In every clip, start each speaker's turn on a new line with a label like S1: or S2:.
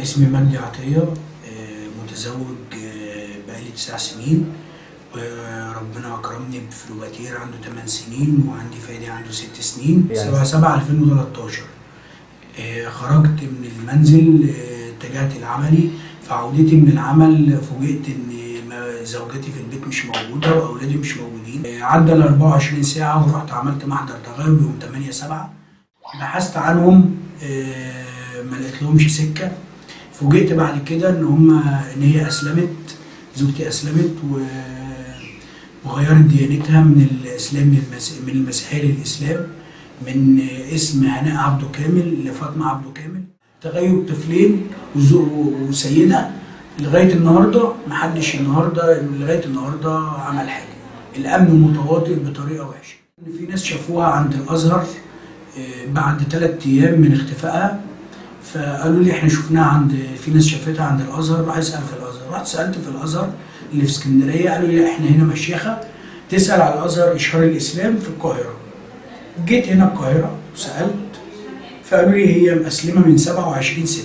S1: اسمي مجدي عطية آه، متزوج آه، بقالي تسع سنين وربنا أكرمني بفلوباتير عنده 8 سنين وعندي فادي عنده 6 سنين
S2: يعني
S1: 7 7 2013 آه، خرجت من المنزل آه، اتجهت لعملي فعودتي من العمل فوجئت ان ما- زوجتي في البيت مش موجوده واولادي مش موجودين آه، عدى ال 24 ساعه ورحت عملت محضر تغيب يوم 8 7 بحثت عنهم آه، ما لقيت لهمش سكه فوجئت بعد كده ان هم ان هي اسلمت زوجتي اسلمت و وغيرت ديانتها من الاسلام للمس... من المسيحيه للاسلام من اسم هناء عبده كامل لفاطمه عبده كامل تغيب طفلين وزو- وسيده لغايه النهارده محدش النهارده لغايه النهارده عمل حاجه الامن متواطئ بطريقه وحشه في ناس شافوها عند الازهر آه، بعد ثلاث ايام من اختفائها فقالوا لي احنا شفناها عند في ناس شافتها عند الازهر روح اسال في الازهر رحت سالت في الازهر اللي في اسكندريه قالوا لي احنا هنا مشيخه تسال على الازهر اشهار الاسلام في القاهره جيت هنا القاهره وسالت فقالوا لي هي مسلمه من 27 6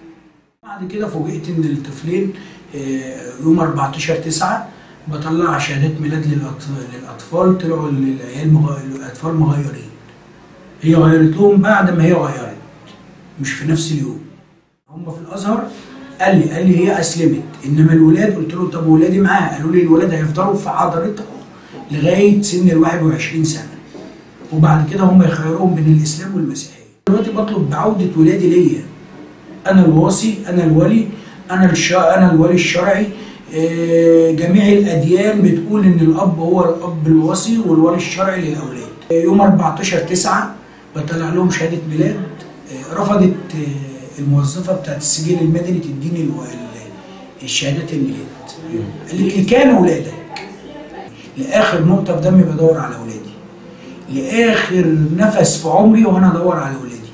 S1: بعد كده فوجئت ان الطفلين آه، يوم 14 9 بطلع شهادات ميلاد للأطف- للاطفال طلعوا العيال مغ- الاطفال مغيرين هي غيرت لهم بعد ما هي غيرت مش في نفس اليوم هم في الازهر قال لي قال لي هي اسلمت انما الولاد قلت له طب ولادي معاها قالوا لي الولاد هيفضلوا في حضرتها لغايه سن ال 21 سنه وبعد كده هم يخيرهم بين الاسلام والمسيحيه دلوقتي بطلب بعوده ولادي ليا انا الوصي انا الولي انا الش... انا الولي الشرعي آه، جميع الاديان بتقول ان الاب هو الاب الوصي والولي الشرعي للاولاد آه، يوم 14 9 بطلع لهم شهاده ميلاد آه، رفضت آه، الموظفه بتاعت السجل المدني تديني الو- ال- الشهادات الميلاد قالت لي كان ولادك لاخر نقطه في دمي بدور على اولادي لاخر نفس في عمري وانا ادور على اولادي